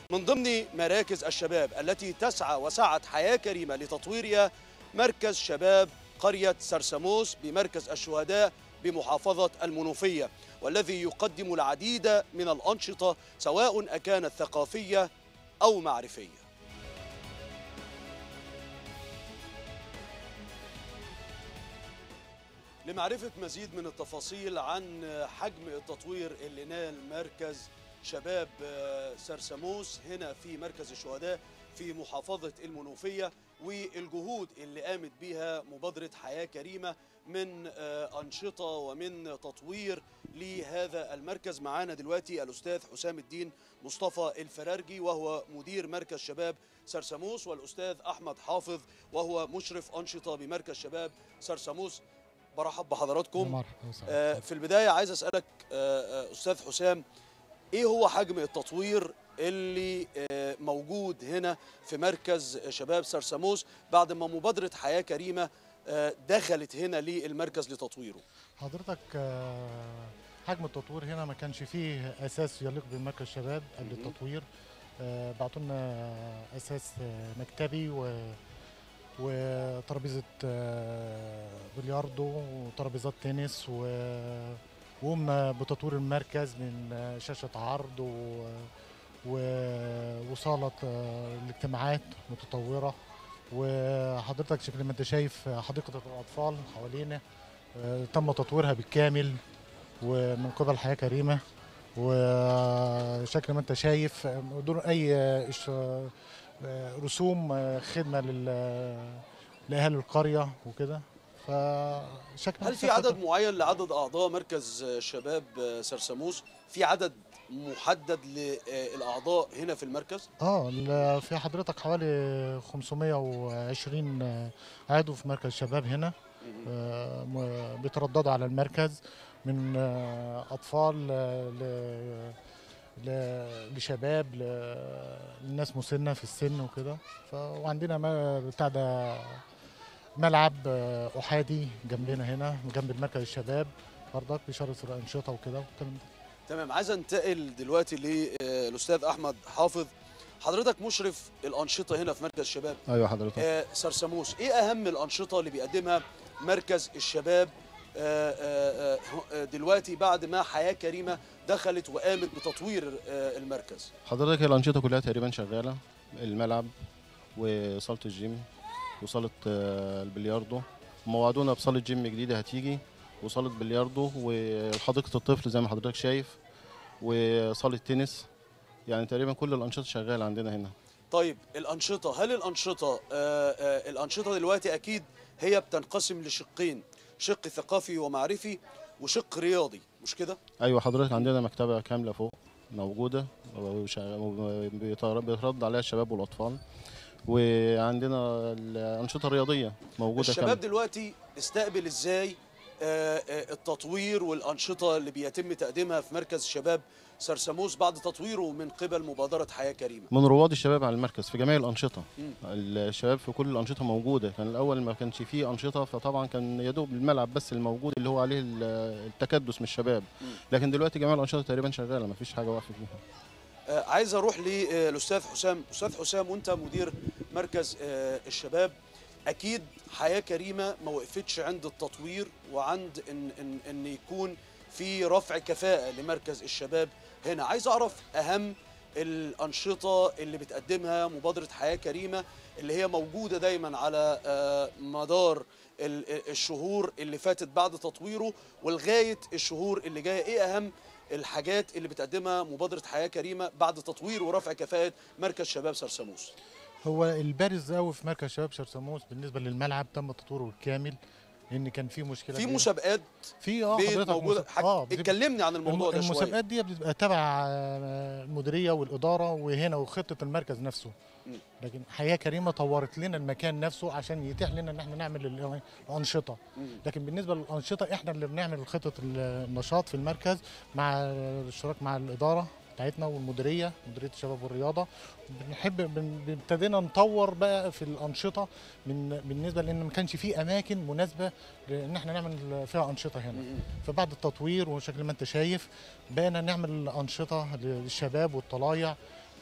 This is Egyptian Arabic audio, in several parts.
من ضمن مراكز الشباب التي تسعى وسعت حياة كريمة لتطويرها مركز شباب قرية سرسموس بمركز الشهداء بمحافظة المنوفية والذي يقدم العديد من الأنشطة سواء أكانت ثقافية أو معرفية لمعرفة مزيد من التفاصيل عن حجم التطوير اللي نال مركز شباب سرسموس هنا في مركز الشهداء في محافظة المنوفية والجهود اللي قامت بها مبادرة حياة كريمة من أنشطة ومن تطوير لهذا المركز معانا دلوقتي الأستاذ حسام الدين مصطفى الفرارجي وهو مدير مركز شباب سرسموس والأستاذ أحمد حافظ وهو مشرف أنشطة بمركز شباب سرسموس برحب بحضراتكم مرحبا في البداية عايز أسألك أستاذ حسام إيه هو حجم التطوير اللي موجود هنا في مركز شباب سرسموس بعد ما مبادرة حياة كريمة دخلت هنا للمركز لتطويره حضرتك حجم التطوير هنا ما كانش فيه اساس يليق بمركز شباب قبل التطوير بعتوا لنا اساس مكتبي و وترابيزه بلياردو وترابيزات تنس و وقمنا بتطوير المركز من شاشه عرض و وصالة الاجتماعات متطورة وحضرتك شكل ما انت شايف حديقة الأطفال حوالينا تم تطويرها بالكامل ومن قبل حياة كريمة وشكل ما انت شايف بدون أي رسوم خدمة لأهالي القرية وكده فشكل هل في عدد معين لعدد أعضاء مركز شباب سرسموس في عدد محدد للاعضاء هنا في المركز؟ اه في حضرتك حوالي 520 عضو في مركز شباب هنا آه بيترددوا على المركز من آه اطفال لشباب لناس مسنه في السن وكده وعندنا بتاع ده ملعب احادي جنبنا هنا جنب مركز الشباب برضك بيشرف الانشطه وكده والكلام ده تمام عايز انتقل دلوقتي للاستاذ احمد حافظ حضرتك مشرف الانشطه هنا في مركز شباب ايوه حضرتك آه سرسموس ايه اهم الانشطه اللي بيقدمها مركز الشباب آه آه دلوقتي بعد ما حياه كريمه دخلت وقامت بتطوير المركز حضرتك الانشطه كلها تقريبا شغاله الملعب وصاله الجيم وصاله البلياردو موعدونا بصاله جيم جديده هتيجي وصاله بلياردو وحديقه الطفل زي ما حضرتك شايف وصاله تنس يعني تقريبا كل الانشطه شغاله عندنا هنا طيب الانشطه هل الانشطه آآ آآ الانشطه دلوقتي اكيد هي بتنقسم لشقين شق ثقافي ومعرفي وشق رياضي مش كده ايوه حضرتك عندنا مكتبه كامله فوق موجوده بيترد عليها الشباب والاطفال وعندنا الانشطه الرياضيه موجوده الشباب كامل. دلوقتي استقبل ازاي التطوير والأنشطة اللي بيتم تقديمها في مركز شباب سرسموس بعد تطويره من قبل مبادرة حياة كريمة من رواد الشباب على المركز في جميع الأنشطة م. الشباب في كل الأنشطة موجودة كان الأول ما كانش فيه أنشطة فطبعا كان يدوب الملعب بس الموجود اللي هو عليه التكدس من الشباب م. لكن دلوقتي جميع الأنشطة تقريبا شغالة ما فيش حاجة واقفة فيها آه عايز أروح للأستاذ حسام أستاذ حسام وأنت مدير مركز آه الشباب اكيد حياه كريمه ما وقفتش عند التطوير وعند ان ان ان يكون في رفع كفاءه لمركز الشباب هنا عايز اعرف اهم الانشطه اللي بتقدمها مبادره حياه كريمه اللي هي موجوده دايما على مدار الشهور اللي فاتت بعد تطويره ولغايه الشهور اللي جايه ايه اهم الحاجات اللي بتقدمها مبادره حياه كريمه بعد تطوير ورفع كفاءه مركز شباب سرسموس هو البارز قوي في مركز شباب سرسموس بالنسبه للملعب تم تطويره بالكامل لان كان في مشكله في مسابقات في اه حضرتك موجوده حك... اه اتكلمني عن الموضوع ده شويه المسابقات دي بتبقى تبع المديريه والاداره وهنا وخطه المركز نفسه لكن حياه كريمه طورت لنا المكان نفسه عشان يتيح لنا ان احنا نعمل الانشطه لكن بالنسبه للانشطه احنا اللي بنعمل خطه النشاط في المركز مع الاشتراك مع الاداره بتاعتنا والمديريه مديريه الشباب والرياضه بنحب ابتدينا نطور بقى في الانشطه من بالنسبه لان ما كانش في اماكن مناسبه لان احنا نعمل فيها انشطه هنا فبعد التطوير وشكل ما انت شايف بقينا نعمل انشطه للشباب والطلايع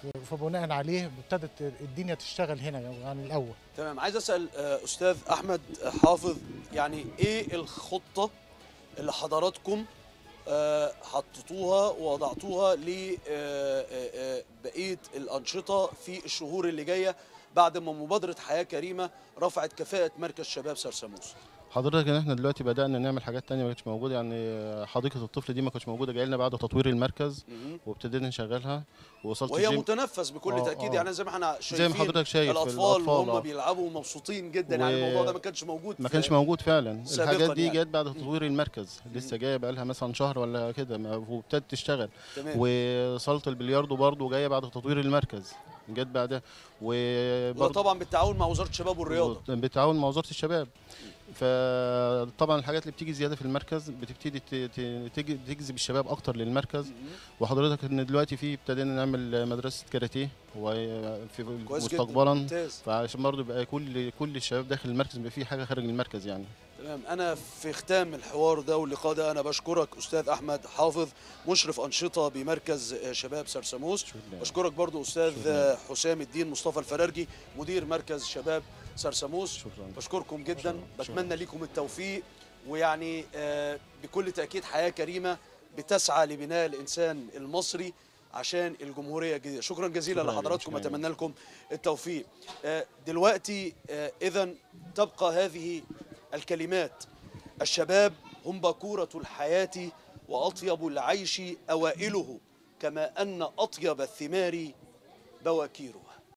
فبناء عليه ابتدت الدنيا تشتغل هنا عن الاول تمام عايز اسال آه، استاذ احمد حافظ يعني ايه الخطه اللي حضراتكم آه، حطيتوها ووضعتوها لبقيه الانشطه في الشهور اللي جايه بعد ما مبادره حياه كريمه رفعت كفاءه مركز شباب سرسموس حضرتك ان احنا دلوقتي بدانا نعمل حاجات تانية ما كانتش موجوده يعني حديقه الطفل دي ما كانتش موجوده جاي لنا بعد تطوير المركز مهم. وابتدينا نشغلها ووصلت وهي الجيم متنفس بكل آه، تاكيد آه. يعني زي ما احنا شايفين زي ما حضرتك شايف الاطفال الأطفال، وهم آه. بيلعبوا مبسوطين جدا و- يعني الموضوع ده ما كانش موجود ما في- كانش موجود فعلا سابقاً الحاجات دي يعني. جت بعد تطوير المركز لسه جايه بقى لها مثلا شهر ولا كده ما- وابتدت تشتغل تمام وصاله البلياردو برضو جايه بعد تطوير المركز جت بعدها وده وبرضو طبعا بالتعاون مع وزاره الشباب والرياضه بالتعاون مع وزاره الشباب فطبعا الحاجات اللي بتيجي زياده في المركز بتبتدي ت- ت- تج- تجذب الشباب اكتر للمركز مهم. وحضرتك ان دلوقتي في ابتدينا نعمل مدرسه كاراتيه وفي كويس جدا مستقبلا ممتاز فعشان برضه يبقى كل كل الشباب داخل المركز يبقى في حاجه خارج المركز يعني تمام انا في ختام الحوار ده واللقاء ده انا بشكرك استاذ احمد حافظ مشرف انشطه بمركز شباب سرسموس شكراً. بشكرك برضو استاذ شكراً. حسام الدين مصطفى الفرارجي مدير مركز شباب سرسموس شكرا بشكركم جدا شكراً. بتمنى لكم التوفيق ويعني آه، بكل تاكيد حياه كريمه بتسعى لبناء الانسان المصري عشان الجمهوريه الجديده شكرا جزيلا شكراً لحضراتكم شكراً. اتمنى لكم التوفيق آه، دلوقتي اذا تبقى هذه الكلمات الشباب هم باكوره الحياه واطيب العيش اوائله كما ان اطيب الثمار بواكيره